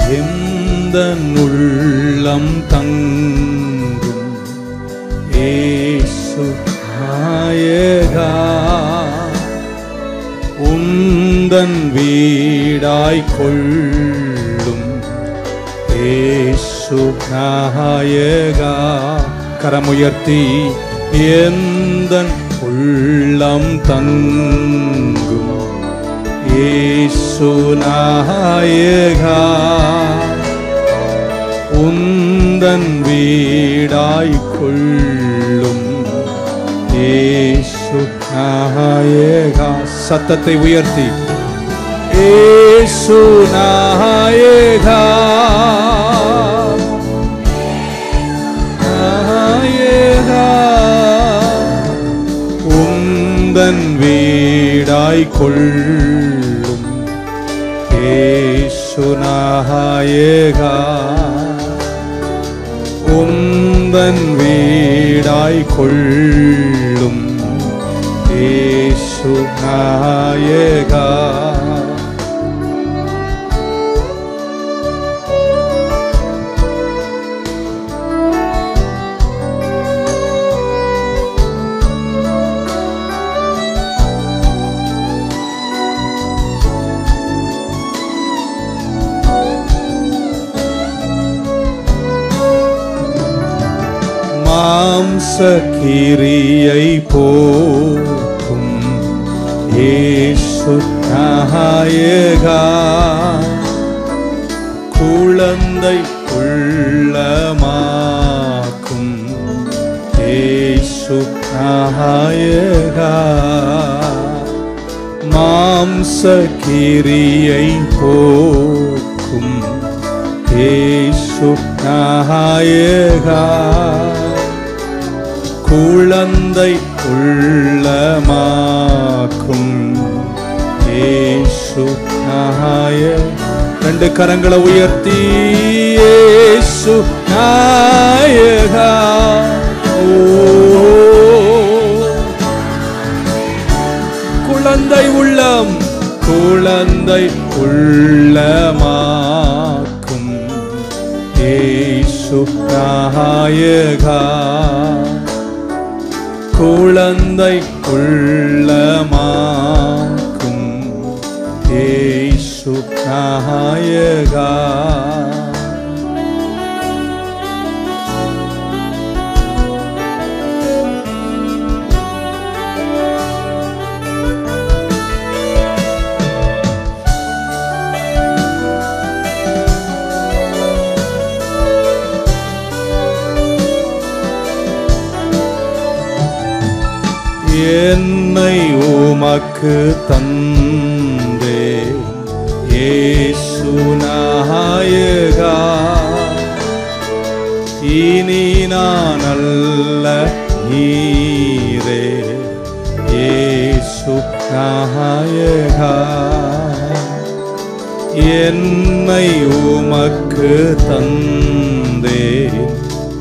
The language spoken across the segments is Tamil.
எந்த உள்ளம் தங்கும் ஏசு நாயகா உந்தன் வீடாய் கொள்ளும் ஏசு நாயகா கரமுயர்த்தி எந்தன் உள்ளம் தங்கும் ஏசு நாயகா உந்தன் வீடாய் கொள்ளும் ஏசு நாயகா சத்தத்தை உயர்த்தி ஏசு நாயகா நாயகா உந்தன் வீடாய் கொள்ளும் ஏசு நாயகா உந்தன் வீடாய் கொள்ளும் ஏசு நாயகா மாம்ச கிரியை போக்கும் ஏசு நாயகா குழந்தை உள்ளமாக்கும் ஏசு நாயகா மாம்ச கிரியை போக்கும் ஏசு நாயகா குழந்தை உள்ளமாக்கும் ஏசு நாய ரெண்டு கரங்களை உயர்த்தி ஏசு நாயகா ஓ குழந்தை உள்ளம் குழந்தை உள்ளமாக்கும் ஏசு நாயகா குழந்தை உள்ளமாக்கும் ஏசு நாயகா என்னை உமக்கு தந்தே ஏசு நாயகா இனி நான் அல்ல நீரே ஏசு நாயகா என்னை உமக்கு தந்தேன்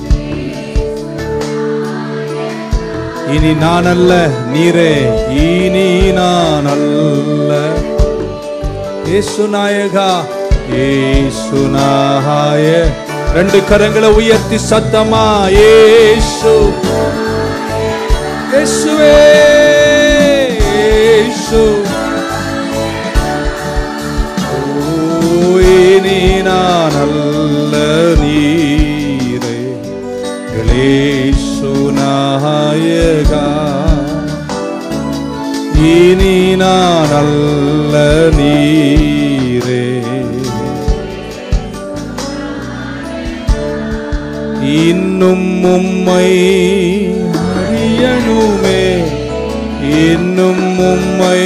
இனி நான் அல்ல நீரே இனி நான் அல்ல ஏசு நாயகா ஏசு நாய ரெண்டு கரங்களை உயர்த்தி சத்தமா ஏசு இயேசுவே இயேசு ஓ, இனி நான் அல்ல நீரே இயேசு நாயகா இனி நான் அல்ல நீரே இன்னும் உம்மை அறியணுமே இன்னும் உம்மை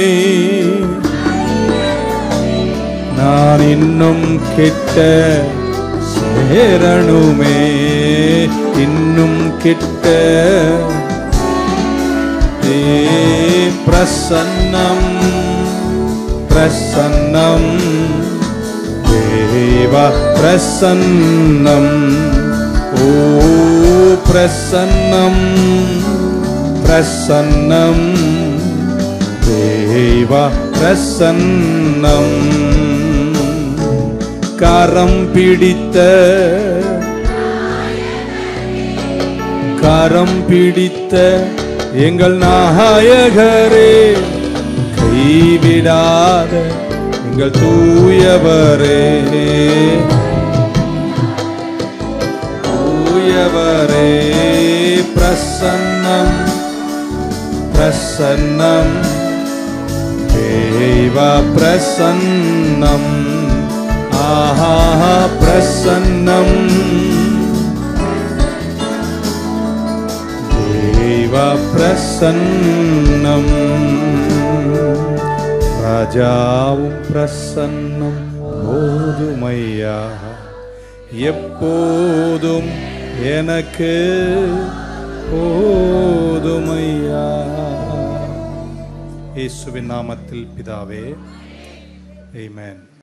நான் இன்னும் கிட்ட சேரணுமே இன்னும் கிட்ட ஏ பிரசன்னம் பிரசன்னம் தேவ பிரசன்னம் ஓ பிரசன்னம் பிரசன்னம் தேவ பிரசன்னம் கரம் பிடித்த கரம் பிடித்த எங்கள் நாயகரே கைவிடாத எங்கள் தூயவரே தூயவரே பிரசன்னம் பிரசன்னம் தேவ பிரசன்னம் ஆஹா பிரசன்னம் தேவ பிரசன்னம் ராஜாவும் பிரசன்னம் போதுமையா எப்போதும் எனக்கு போதுமையா இயேசுவின் நாமத்தில் பிதாவே ஆமென்